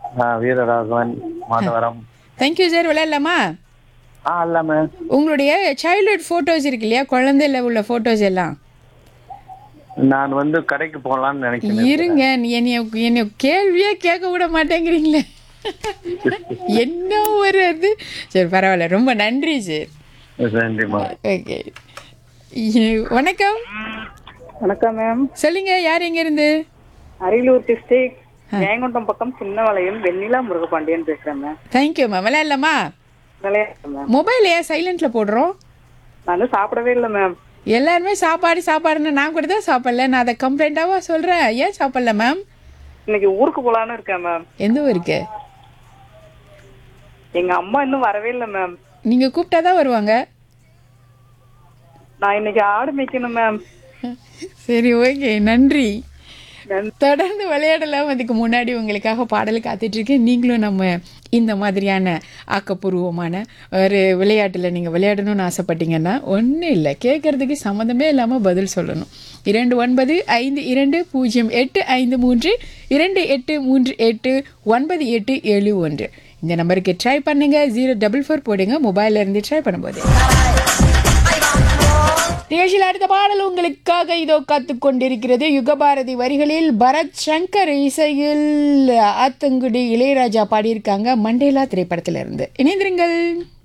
ஆ, Veeraraghavan Madhavaram thank you sir விளையாடலாமா ஆ இல்லாம உங்களுடைய சைல்ட்ஹுட் ஃபோட்டோஸ் இருக்கு இல்லையா குழந்தையில உள்ள ஃபோட்டோஸ் எல்லாம் நான் வந்து கடைக்கு போகலான்னு நினைக்கிறேன் இருங்க நீ என்னைய என்னைய கேள்வியே கேட்க விட மாட்டேங்கிறீங்களே என்ன ஒரு அது சரி பரவாயில்ல ரொம்ப நன்றி சார் நன்றிம்மா ஓகே வணக்கம் வணக்கம் மேம் சொல்லுங்க யார் எங்க இருந்து அரியலூர் டிஸ்ட்ரிக்ட் ஜெயங்கொண்டம் பக்கம் சின்ன வளையம் வெண்ணிலா முருகபாண்டியன் பேசுறேன் மேம் தேங்க்யூ மேம் விளையாடலாமா விளையாடுறேன் மேம் மொபைல் ஏன் சைலண்ட்ல போடுறோம் நான் சாப்பிடவே இல்லை மேம் எல்லாருமே சாப்பாடு சாப்பாடுன்னு நான் கூட தான் சாப்பிடல நான் அதை கம்ப்ளைண்டாவா சொல்றேன் ஏன் சாப்பிடல மேம் இன்னைக்கு ஊருக்கு போலான்னு இருக்கேன் மேம் எந்த ஊருக்கு எங்க அம்மா இன்னும் வரவே இல்லை மேம் நீங்க கூப்பிட்டா தான் வருவாங்க நான் இன்னைக்கு ஆடு மேய்க்கணும் மேம் சரி ஓகே நன்றி தொடர்ந்து விளையாடலாம் அதுக்கு முன்னாடி உங்களுக்காக பாடல் காத்துட்டு இருக்கேன் நீங்களும் நம்ம இந்த மாதிரியான ஆக்கப்பூர்வமான ஒரு விளையாட்டில் நீங்கள் விளையாடணும்னு ஆசைப்பட்டீங்கன்னா ஒன்றும் இல்லை கேட்கறதுக்கு சம்மந்தமே இல்லாமல் பதில் சொல்லணும் இரண்டு ஒன்பது ஐந்து இரண்டு பூஜ்ஜியம் எட்டு ஐந்து மூன்று இரண்டு எட்டு மூன்று எட்டு ஒன்பது எட்டு ஏழு ஒன்று இந்த நம்பருக்கு ட்ரை பண்ணுங்க ஜீரோ டபுள் ஃபோர் போடுங்க மொபைல்ல இருந்து ட்ரை பண்ணும்போது நிகழ்ச்சியில் அடுத்த பாடல் உங்களுக்காக இதோ காத்து கொண்டிருக்கிறது யுகபாரதி வரிகளில் பரத் சங்கர் இசையில் ஆத்தங்குடி இளையராஜா பாடியிருக்காங்க மண்டேலா திரைப்படத்திலிருந்து இணைந்திருங்கள்